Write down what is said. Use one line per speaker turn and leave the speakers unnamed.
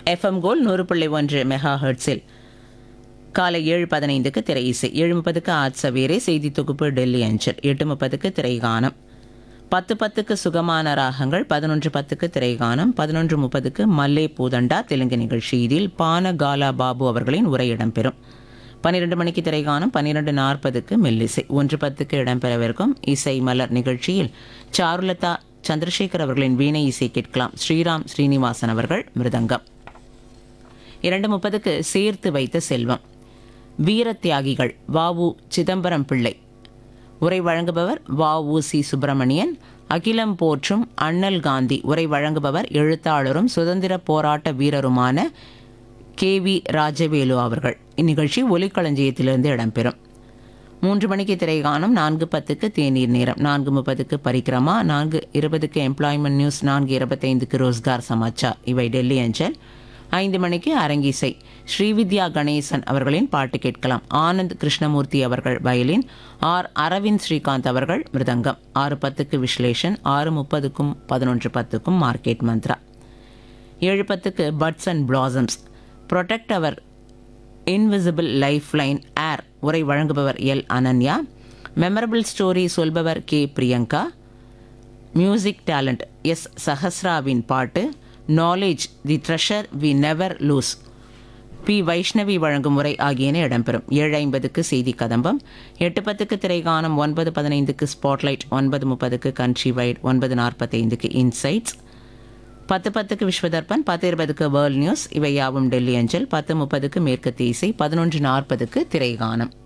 FM கோல் நூறு புள்ளி ஒன்று மெகா ஹெர்ட்ஸில் காலை ஏழு பதினைந்துக்கு திரை இசை ஏழு முப்பதுக்கு ஆட் சவேரே செய்தி தொகுப்பு டெல்லி அஞ்சல் எட்டு முப்பதுக்கு திரைகானம் பத்து பத்துக்கு சுகமான ராகங்கள் பதினொன்று பத்துக்கு திரைகானம் பதினொன்று முப்பதுக்கு மல்லே பூதண்டா தெலுங்கு நிகழ்ச்சி இதில் பான காலா பாபு அவர்களின் உரை இடம்பெறும் பன்னிரண்டு மணிக்கு திரைகானம் பன்னிரண்டு நாற்பதுக்கு மெல்லிசை ஒன்று பத்துக்கு இடம்பெறவிருக்கும் இசை மலர் நிகழ்ச்சியில் சாருலதா சந்திரசேகர் அவர்களின் வீணை இசை கேட்கலாம் ஸ்ரீராம் ஸ்ரீனிவாசன் அவர்கள் மிருதங்கம் இரண்டு முப்பதுக்கு சேர்த்து வைத்த செல்வம் வீர தியாகிகள் வாவு சிதம்பரம் பிள்ளை உரை வழங்குபவர் வ சி சுப்பிரமணியன் அகிலம் போற்றும் அண்ணல் காந்தி உரை வழங்குபவர் எழுத்தாளரும் சுதந்திர போராட்ட வீரருமான கே வி ராஜவேலு அவர்கள் இந்நிகழ்ச்சி ஒலிக்களஞ்சியத்திலிருந்து இடம்பெறும் மூன்று மணிக்கு திரைகாணும் நான்கு பத்துக்கு தேநீர் நேரம் நான்கு முப்பதுக்கு பரிக்கிரமா நான்கு இருபதுக்கு எம்ப்ளாய்மெண்ட் நியூஸ் நான்கு இருபத்தைந்துக்கு ரோஸ்கார் சமாச்சார் இவை டெல்லி அஞ்சல் ஐந்து மணிக்கு அரங்கிசை ஸ்ரீவித்யா கணேசன் அவர்களின் பாட்டு கேட்கலாம் ஆனந்த் கிருஷ்ணமூர்த்தி அவர்கள் வயலின் ஆர் அரவிந்த் ஸ்ரீகாந்த் அவர்கள் மிருதங்கம் ஆறு பத்துக்கு விஸ்லேஷன் ஆறு முப்பதுக்கும் பதினொன்று பத்துக்கும் மார்க்கெட் மந்த்ரா ஏழு பத்துக்கு buds and blossoms protect our invisible lifeline air உரை வழங்குபவர் எல் அனன்யா மெமரபிள் ஸ்டோரி சொல்பவர் K Priyanka music talent S சஹஸ்ராவின் பாட்டு knowledge the treasure we never lose P Vaishnavi வழங்கும் உரை ஆகியன இடம்பெறும் ஏழு ஐம்பதுக்கு செய்தி கதம்பம் எட்டு பத்துக்கு திரைகானம் ஒன்பது பதினைந்துக்கு ஸ்பாட்லைட் ஒன்பது முப்பதுக்கு கண்ட்ரி வைட் ஒன்பது நாற்பத்தைந்துக்கு இன்சைட்ஸ் பத்து பத்துக்கு விஸ்வதர்பன் பத்து இருபதுக்கு வேர்ல்ட் நியூஸ் இவை யாவும் டெல்லி அஞ்சல் பத்து முப்பதுக்கு மேற்கத்திய இசை பதினொன்று நாற்பதுக்கு திரைகானம்